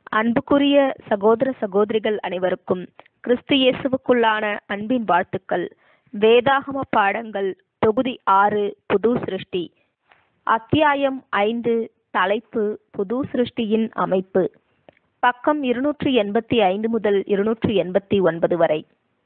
அன்புக்குரிய சகோதர சகோதரிகள் அனைவருக்கும் கிறிஸ்து இயேசுவுக்குள்ளான அன்பின் வாழ்த்துக்கள் வேதாகம பாடங்கள் தொகுதி ஆறு புது சிருஷ்டி அத்தியாயம் ஐந்து தலைப்பு புது சிருஷ்டியின் அமைப்பு பக்கம் இருநூற்றி எண்பத்தி ஐந்து முதல் இருநூற்றி எண்பத்தி ஒன்பது வரை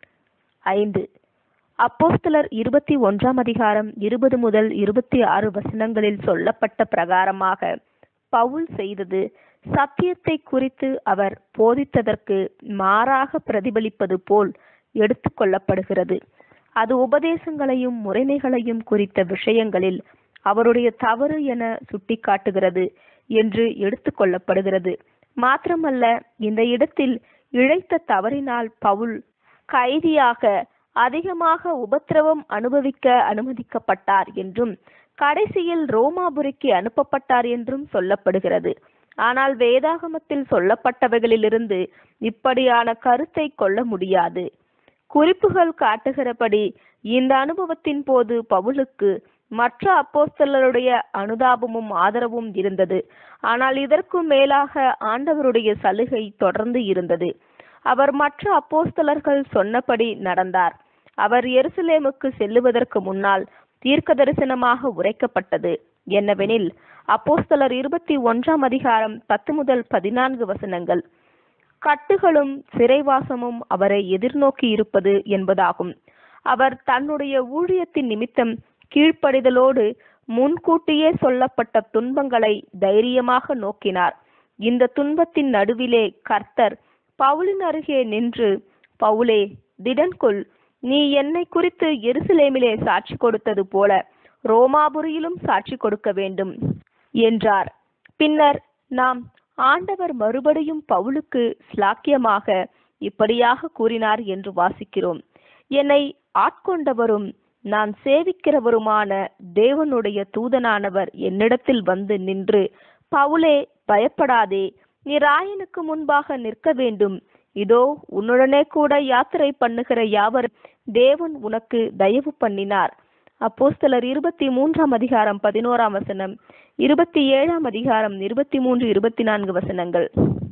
ஐந்து அப்போஸ்தலர் இருபத்தி ஒன்றாம் அதிகாரம் இருபது முதல் இருபத்தி ஆறு வசனங்களில் சொல்லப்பட்ட பிரகாரமாக பவுல் செய்தது சத்தியத்தை குறித்து அவர் போதித்ததற்கு மாறாக பிரதிபலிப்பது போல் எடுத்துக்கொள்ளப்படுகிறது அது உபதேசங்களையும் முறைமைகளையும் குறித்த விஷயங்களில் அவருடைய தவறு என சுட்டிக்காட்டுகிறது என்று எடுத்துக்கொள்ளப்படுகிறது மாத்திரமல்ல இந்த இடத்தில் இழைத்த தவறினால் பவுல் கைதியாக அதிகமாக உபத்திரவம் அனுபவிக்க அனுமதிக்கப்பட்டார் என்றும் கடைசியில் ரோமாபுரிக்கு அனுப்பப்பட்டார் என்றும் சொல்லப்படுகிறது ஆனால் வேதாகமத்தில் சொல்லப்பட்டவைகளிலிருந்து இப்படியான கருத்தை கொள்ள முடியாது குறிப்புகள் காட்டுகிறபடி இந்த அனுபவத்தின் போது பவுலுக்கு மற்ற அப்போஸ்தலருடைய அனுதாபமும் ஆதரவும் இருந்தது ஆனால் இதற்கும் மேலாக ஆண்டவருடைய சலுகை தொடர்ந்து இருந்தது அவர் மற்ற அப்போஸ்தலர்கள் சொன்னபடி நடந்தார் அவர் எருசலேமுக்கு செல்லுவதற்கு முன்னால் தீர்க்க தரிசனமாக உரைக்கப்பட்டது என்னவெனில் அப்போஸ்தலர் இருபத்தி ஒன்றாம் அதிகாரம் பத்து முதல் பதினான்கு வசனங்கள் கட்டுகளும் சிறைவாசமும் அவரை எதிர்நோக்கி இருப்பது என்பதாகும் அவர் தன்னுடைய ஊழியத்தின் நிமித்தம் கீழ்ப்படிதலோடு முன்கூட்டியே சொல்லப்பட்ட துன்பங்களை தைரியமாக நோக்கினார் இந்த துன்பத்தின் நடுவிலே கர்த்தர் பவுலின் அருகே நின்று பவுலே திடன்கொள் நீ என்னை குறித்து எருசலேமிலே சாட்சி கொடுத்தது போல ரோமாபுரியிலும் சாட்சி கொடுக்க வேண்டும் என்றார் பின்னர் நாம் ஆண்டவர் மறுபடியும் பவுலுக்கு ஸ்லாக்கியமாக இப்படியாக கூறினார் என்று வாசிக்கிறோம் என்னை ஆட்கொண்டவரும் நான் சேவிக்கிறவருமான தேவனுடைய தூதனானவர் என்னிடத்தில் வந்து நின்று பவுலே பயப்படாதே நீ ராயனுக்கு முன்பாக நிற்க வேண்டும் இதோ உன்னுடனே கூட யாத்திரை பண்ணுகிற யாவர் தேவன் உனக்கு தயவு பண்ணினார் அப்போஸ்தலர் இருபத்தி மூன்றாம் அதிகாரம் பதினோராம் வசனம் இருபத்தி ஏழாம் அதிகாரம் இருபத்தி மூன்று இருபத்தி நான்கு வசனங்கள்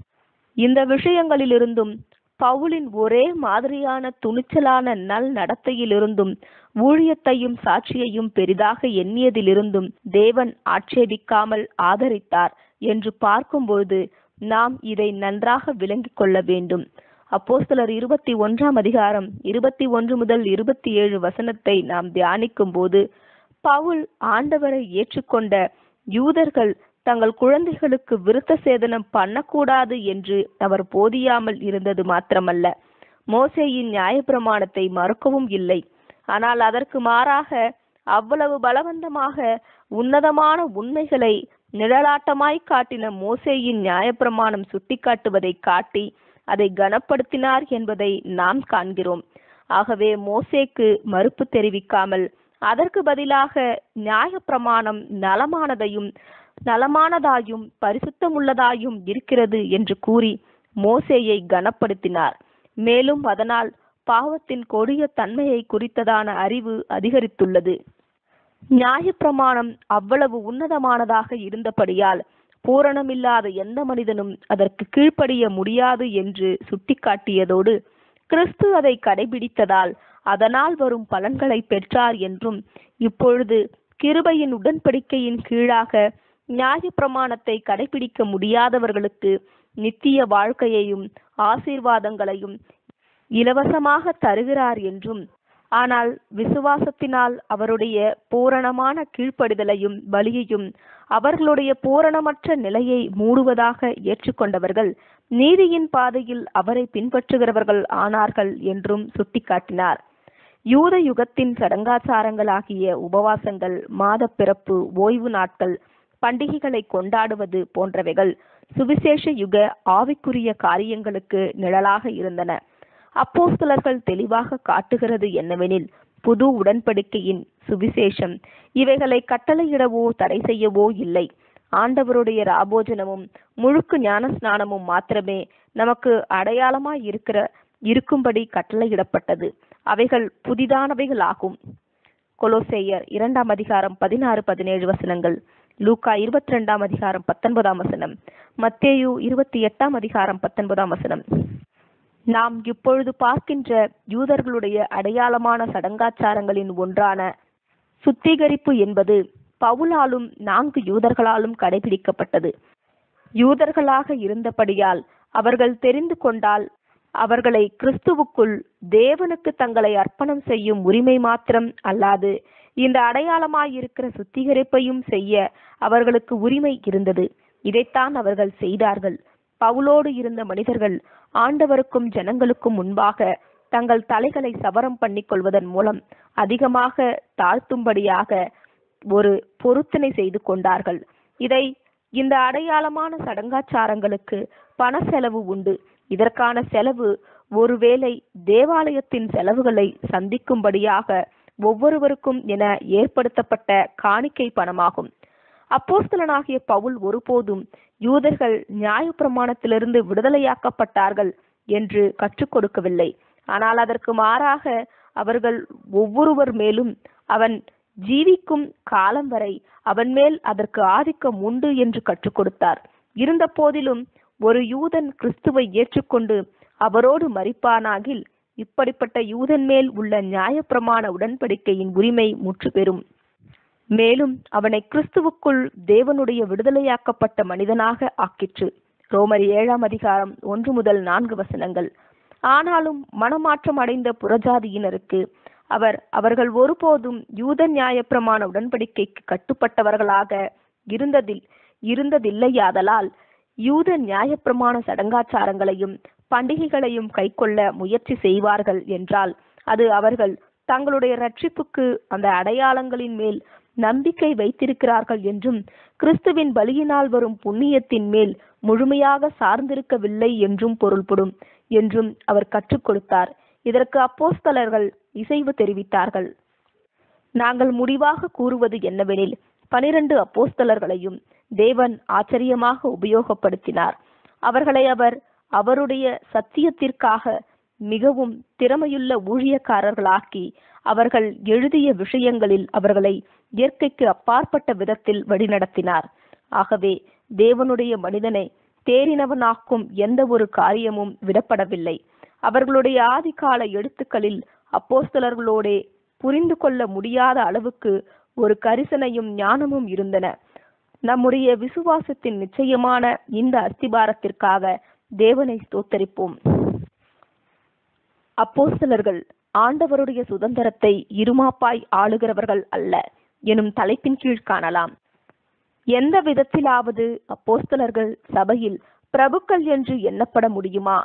இந்த விஷயங்களிலிருந்தும் பவுலின் ஒரே மாதிரியான துணிச்சலான நல் நடத்தையிலிருந்தும் ஊழியத்தையும் சாட்சியையும் பெரிதாக எண்ணியதிலிருந்தும் தேவன் ஆட்சேபிக்காமல் ஆதரித்தார் என்று பார்க்கும்பொழுது நாம் இதை நன்றாக விளங்கிக் கொள்ள வேண்டும் அப்போஸ்தலர் இருபத்தி ஒன்றாம் அதிகாரம் இருபத்தி ஒன்று முதல் இருபத்தி ஏழு வசனத்தை நாம் தியானிக்கும் போது பவுல் ஆண்டவரை ஏற்றுக்கொண்ட யூதர்கள் தங்கள் குழந்தைகளுக்கு விருத்த சேதனம் பண்ணக்கூடாது என்று அவர் போதியாமல் இருந்தது மாத்திரமல்ல மோசேயின் நியாயப்பிரமாணத்தை மறுக்கவும் இல்லை ஆனால் அதற்கு மாறாக அவ்வளவு பலவந்தமாக உன்னதமான உண்மைகளை நிழலாட்டமாய் காட்டின மோசேயின் நியாயப்பிரமாணம் சுட்டிக்காட்டுவதை காட்டி அதை கனப்படுத்தினார் என்பதை நாம் காண்கிறோம் ஆகவே மோசேக்கு மறுப்பு தெரிவிக்காமல் அதற்கு பதிலாக நியாயப்பிரமாணம் நலமானதையும் நலமானதாயும் பரிசுத்தமுள்ளதாயும் இருக்கிறது என்று கூறி மோசேயை கனப்படுத்தினார் மேலும் அதனால் பாவத்தின் கொடிய தன்மையை குறித்ததான அறிவு அதிகரித்துள்ளது நியாயப்பிரமாணம் அவ்வளவு உன்னதமானதாக இருந்தபடியால் பூரணமில்லாத எந்த மனிதனும் அதற்கு கீழ்ப்படிய முடியாது என்று சுட்டிக்காட்டியதோடு கிறிஸ்து அதை கடைபிடித்ததால் அதனால் வரும் பலன்களை பெற்றார் என்றும் இப்பொழுது கிருபையின் உடன்படிக்கையின் கீழாக நியாய பிரமாணத்தை கடைபிடிக்க முடியாதவர்களுக்கு நித்திய வாழ்க்கையையும் ஆசீர்வாதங்களையும் இலவசமாக தருகிறார் என்றும் ஆனால் விசுவாசத்தினால் அவருடைய பூரணமான கீழ்ப்படிதலையும் பலியையும் அவர்களுடைய பூரணமற்ற நிலையை மூடுவதாக ஏற்றுக்கொண்டவர்கள் நீதியின் பாதையில் அவரை பின்பற்றுகிறவர்கள் ஆனார்கள் என்றும் சுட்டிக்காட்டினார் யூத யுகத்தின் சடங்காச்சாரங்களாகிய உபவாசங்கள் மாத பிறப்பு ஓய்வு நாட்கள் பண்டிகைகளை கொண்டாடுவது போன்றவைகள் சுவிசேஷ யுக ஆவிக்குரிய காரியங்களுக்கு நிழலாக இருந்தன அப்போஸ்தலர்கள் தெளிவாக காட்டுகிறது என்னவெனில் புது உடன்படிக்கையின் சுவிசேஷம் இவைகளை கட்டளையிடவோ தடை செய்யவோ இல்லை ஆண்டவருடைய ராபோஜனமும் முழுக்கு ஞானஸ்நானமும் மாத்திரமே நமக்கு அடையாளமாய் இருக்கிற இருக்கும்படி கட்டளையிடப்பட்டது அவைகள் புதிதானவைகள் ஆகும் கொலோசேயர் இரண்டாம் அதிகாரம் பதினாறு பதினேழு வசனங்கள் லூக்கா இருபத்தி ரெண்டாம் அதிகாரம் பத்தொன்பதாம் வசனம் மத்தேயு இருபத்தி எட்டாம் அதிகாரம் பத்தொன்பதாம் வசனம் நாம் இப்பொழுது பார்க்கின்ற யூதர்களுடைய அடையாளமான சடங்காச்சாரங்களின் ஒன்றான சுத்திகரிப்பு என்பது பவுலாலும் நான்கு யூதர்களாலும் கடைபிடிக்கப்பட்டது யூதர்களாக இருந்தபடியால் அவர்கள் தெரிந்து கொண்டால் அவர்களை கிறிஸ்துவுக்குள் தேவனுக்கு தங்களை அர்ப்பணம் செய்யும் உரிமை மாத்திரம் அல்லாது இந்த அடையாளமாயிருக்கிற சுத்திகரிப்பையும் செய்ய அவர்களுக்கு உரிமை இருந்தது இதைத்தான் அவர்கள் செய்தார்கள் பவுலோடு இருந்த மனிதர்கள் ஆண்டவருக்கும் ஜனங்களுக்கும் முன்பாக தங்கள் தலைகளை சவரம் பண்ணிக் கொள்வதன் மூலம் அதிகமாக தாழ்த்தும்படியாக ஒரு பொருத்தனை செய்து கொண்டார்கள் இதை இந்த அடையாளமான சடங்காச்சாரங்களுக்கு பண செலவு உண்டு இதற்கான செலவு ஒருவேளை தேவாலயத்தின் செலவுகளை சந்திக்கும்படியாக ஒவ்வொருவருக்கும் என ஏற்படுத்தப்பட்ட காணிக்கை பணமாகும் அப்போஸ்தலனாகிய பவுல் ஒருபோதும் யூதர்கள் நியாயப்பிரமாணத்திலிருந்து விடுதலையாக்கப்பட்டார்கள் என்று கற்றுக் கொடுக்கவில்லை ஆனால் அதற்கு மாறாக அவர்கள் ஒவ்வொருவர் மேலும் அவன் ஜீவிக்கும் காலம் வரை அவன் மேல் அதற்கு ஆதிக்கம் உண்டு என்று கற்றுக் கொடுத்தார் இருந்த போதிலும் ஒரு யூதன் கிறிஸ்துவை ஏற்றுக்கொண்டு அவரோடு மறிப்பானாகில் இப்படிப்பட்ட யூதன் மேல் உள்ள நியாயப்பிரமாண உடன்படிக்கையின் உரிமை முற்று பெறும் மேலும் அவனை கிறிஸ்துவுக்குள் தேவனுடைய விடுதலையாக்கப்பட்ட மனிதனாக ஆக்கிற்று ரோமர் ஏழாம் அதிகாரம் ஒன்று முதல் நான்கு வசனங்கள் ஆனாலும் மனமாற்றம் அடைந்த புறஜாதியினருக்கு அவர் அவர்கள் ஒருபோதும் யூத நியாயப்பிரமாண உடன்படிக்கைக்கு கட்டுப்பட்டவர்களாக இருந்ததில் இருந்ததில்லையாதலால் யூத நியாயப்பிரமாண சடங்காச்சாரங்களையும் பண்டிகைகளையும் கைக்கொள்ள முயற்சி செய்வார்கள் என்றால் அது அவர்கள் தங்களுடைய ரட்சிப்புக்கு அந்த அடையாளங்களின் மேல் நம்பிக்கை வைத்திருக்கிறார்கள் என்றும் கிறிஸ்துவின் பலியினால் வரும் புண்ணியத்தின் மேல் முழுமையாக சார்ந்திருக்கவில்லை என்றும் பொருள்படும் என்றும் அவர் கற்றுக் கொடுத்தார் இதற்கு அப்போஸ்தலர்கள் இசைவு தெரிவித்தார்கள் நாங்கள் முடிவாக கூறுவது என்னவெனில் பனிரெண்டு அப்போஸ்தலர்களையும் தேவன் ஆச்சரியமாக உபயோகப்படுத்தினார் அவர்களை அவர் அவருடைய சத்தியத்திற்காக மிகவும் திறமையுள்ள ஊழியக்காரர்களாக்கி அவர்கள் எழுதிய விஷயங்களில் அவர்களை இயற்கைக்கு அப்பாற்பட்ட விதத்தில் வழிநடத்தினார் ஆகவே தேவனுடைய மனிதனை தேறினவனாக்கும் எந்த ஒரு காரியமும் விடப்படவில்லை அவர்களுடைய ஆதிகால எழுத்துக்களில் அப்போஸ்தலர்களோடே புரிந்து கொள்ள முடியாத அளவுக்கு ஒரு கரிசனையும் ஞானமும் இருந்தன நம்முடைய விசுவாசத்தின் நிச்சயமான இந்த அஸ்திபாரத்திற்காக தேவனை ஸ்தோத்தரிப்போம் அப்போஸ்தலர்கள் ஆண்டவருடைய சுதந்திரத்தை இருமாப்பாய் ஆளுகிறவர்கள் அல்ல எனும் தலைப்பின் கீழ் காணலாம் எந்த விதத்திலாவது அப்போஸ்தலர்கள் சபையில் பிரபுக்கள் என்று எண்ணப்பட முடியுமா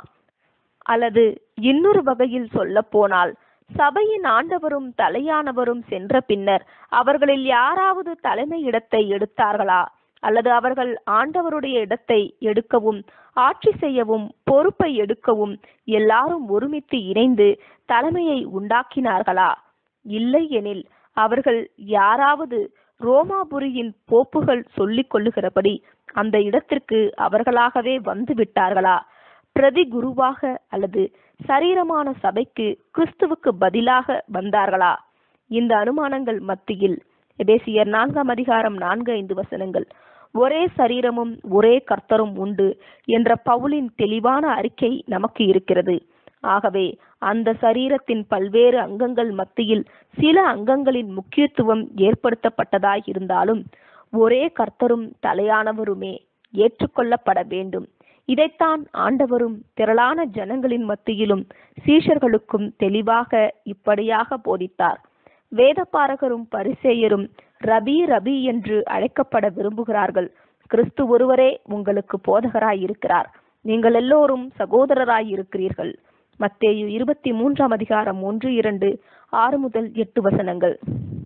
அல்லது இன்னொரு வகையில் சொல்ல போனால் சபையின் ஆண்டவரும் தலையானவரும் சென்ற பின்னர் அவர்களில் யாராவது தலைமை இடத்தை எடுத்தார்களா அல்லது அவர்கள் ஆண்டவருடைய இடத்தை எடுக்கவும் ஆட்சி செய்யவும் பொறுப்பை எடுக்கவும் எல்லாரும் ஒருமித்து இணைந்து தலைமையை உண்டாக்கினார்களா இல்லை எனில் அவர்கள் யாராவது ரோமாபுரியின் போப்புகள் சொல்லிக் கொள்ளுகிறபடி அந்த இடத்திற்கு அவர்களாகவே வந்து விட்டார்களா பிரதி குருவாக அல்லது சரீரமான சபைக்கு கிறிஸ்துவுக்கு பதிலாக வந்தார்களா இந்த அனுமானங்கள் மத்தியில் எபேசியர் நான்காம் அதிகாரம் நான்கு ஐந்து வசனங்கள் ஒரே சரீரமும் ஒரே கர்த்தரும் உண்டு என்ற பவுலின் தெளிவான அறிக்கை நமக்கு இருக்கிறது ஆகவே அந்த சரீரத்தின் பல்வேறு அங்கங்கள் மத்தியில் சில அங்கங்களின் முக்கியத்துவம் ஏற்படுத்தப்பட்டதாய் இருந்தாலும் ஒரே கர்த்தரும் தலையானவருமே ஏற்றுக்கொள்ளப்பட வேண்டும் இதைத்தான் ஆண்டவரும் திரளான ஜனங்களின் மத்தியிலும் சீஷர்களுக்கும் தெளிவாக இப்படியாக போதித்தார் வேதபாரகரும் பரிசேயரும் ரபி ரபி என்று அழைக்கப்பட விரும்புகிறார்கள் கிறிஸ்து ஒருவரே உங்களுக்கு போதகராய் இருக்கிறார் நீங்கள் எல்லோரும் சகோதரராய் இருக்கிறீர்கள் மத்தேயு இருபத்தி மூன்றாம் அதிகாரம் ஒன்று இரண்டு ஆறு முதல் எட்டு வசனங்கள்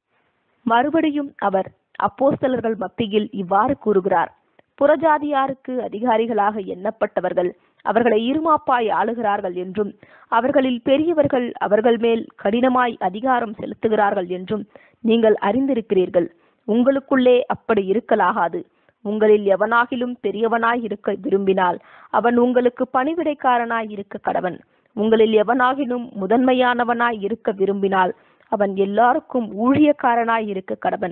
மறுபடியும் அவர் அப்போஸ்தலர்கள் மத்தியில் இவ்வாறு கூறுகிறார் புறஜாதியாருக்கு அதிகாரிகளாக எண்ணப்பட்டவர்கள் அவர்களை இருமாப்பாய் ஆளுகிறார்கள் என்றும் அவர்களில் பெரியவர்கள் அவர்கள் மேல் கடினமாய் அதிகாரம் செலுத்துகிறார்கள் என்றும் நீங்கள் அறிந்திருக்கிறீர்கள் உங்களுக்குள்ளே அப்படி இருக்கலாகாது உங்களில் எவனாகிலும் பெரியவனாய் இருக்க விரும்பினால் அவன் உங்களுக்கு பணிவிடைக்காரனாய் இருக்க கடவன் உங்களில் எவனாகிலும் முதன்மையானவனாய் இருக்க விரும்பினால் அவன் எல்லாருக்கும் ஊழியக்காரனாய் இருக்க கடவன்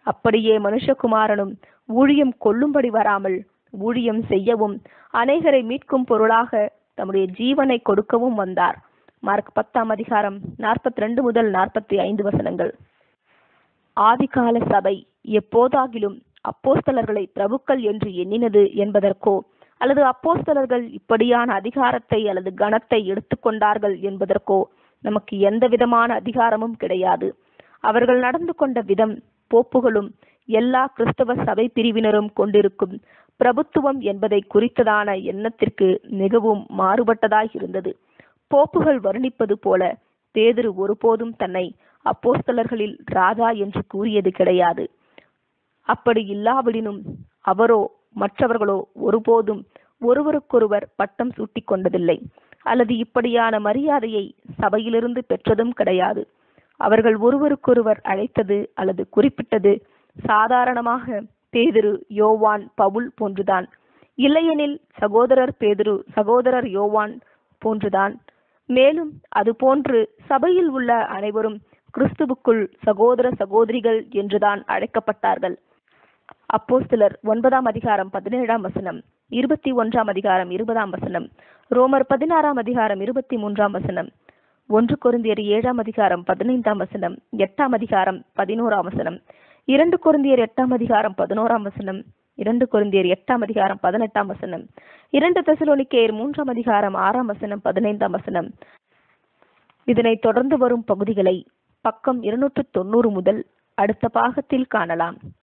அப்படியே மனுஷகுமாரனும் ஊழியம் கொள்ளும்படி வராமல் ஊழியம் செய்யவும் அநேகரை மீட்கும் பொருளாக தம்முடைய ஜீவனை கொடுக்கவும் வந்தார் மார்க் பத்தாம் அதிகாரம் நாற்பத்தி ரெண்டு முதல் நாற்பத்தி ஐந்து வசனங்கள் ஆதிகால சபை எப்போதாகிலும் அப்போஸ்தலர்களை பிரபுக்கள் என்று எண்ணினது என்பதற்கோ அல்லது அப்போஸ்தலர்கள் இப்படியான அதிகாரத்தை அல்லது கணத்தை எடுத்துக்கொண்டார்கள் என்பதற்கோ நமக்கு எந்த விதமான அதிகாரமும் கிடையாது அவர்கள் நடந்து கொண்ட விதம் போப்புகளும் எல்லா கிறிஸ்தவ சபை பிரிவினரும் கொண்டிருக்கும் பிரபுத்துவம் என்பதை குறித்ததான எண்ணத்திற்கு மிகவும் மாறுபட்டதாய் இருந்தது போப்புகள் வர்ணிப்பது போல பேதுரு ஒருபோதும் தன்னை அப்போஸ்தலர்களில் ராஜா என்று கூறியது கிடையாது அப்படி இல்லாவிடினும் அவரோ மற்றவர்களோ ஒருபோதும் ஒருவருக்கொருவர் பட்டம் சூட்டிக் கொண்டதில்லை அல்லது இப்படியான மரியாதையை சபையிலிருந்து பெற்றதும் கிடையாது அவர்கள் ஒருவருக்கொருவர் அழைத்தது அல்லது குறிப்பிட்டது சாதாரணமாக பேதுரு யோவான் பவுல் போன்றுதான் இல்லையெனில் சகோதரர் பேதுரு சகோதரர் யோவான் போன்றுதான் மேலும் அதுபோன்று சபையில் உள்ள அனைவரும் கிறிஸ்துவுக்குள் சகோதர சகோதரிகள் என்றுதான் அழைக்கப்பட்டார்கள் அப்போஸ்தலர் ஒன்பதாம் அதிகாரம் பதினேழாம் வசனம் இருபத்தி ஒன்றாம் அதிகாரம் இருபதாம் வசனம் ரோமர் பதினாறாம் அதிகாரம் இருபத்தி மூன்றாம் வசனம் ஒன்று கொரிந்தியர் ஏழாம் அதிகாரம் பதினைந்தாம் வசனம் எட்டாம் அதிகாரம் பதினோராம் வசனம் இரண்டு கொரிந்தியர் எட்டாம் அதிகாரம் பதினோராம் வசனம் இரண்டு கொரிந்தியர் எட்டாம் அதிகாரம் பதினெட்டாம் வசனம் இரண்டு தெசலோனிக்கேயர் மூன்றாம் அதிகாரம் ஆறாம் வசனம் பதினைந்தாம் வசனம் இதனைத் தொடர்ந்து வரும் பகுதிகளை பக்கம் இருநூற்று தொண்ணூறு முதல் அடுத்த பாகத்தில் காணலாம்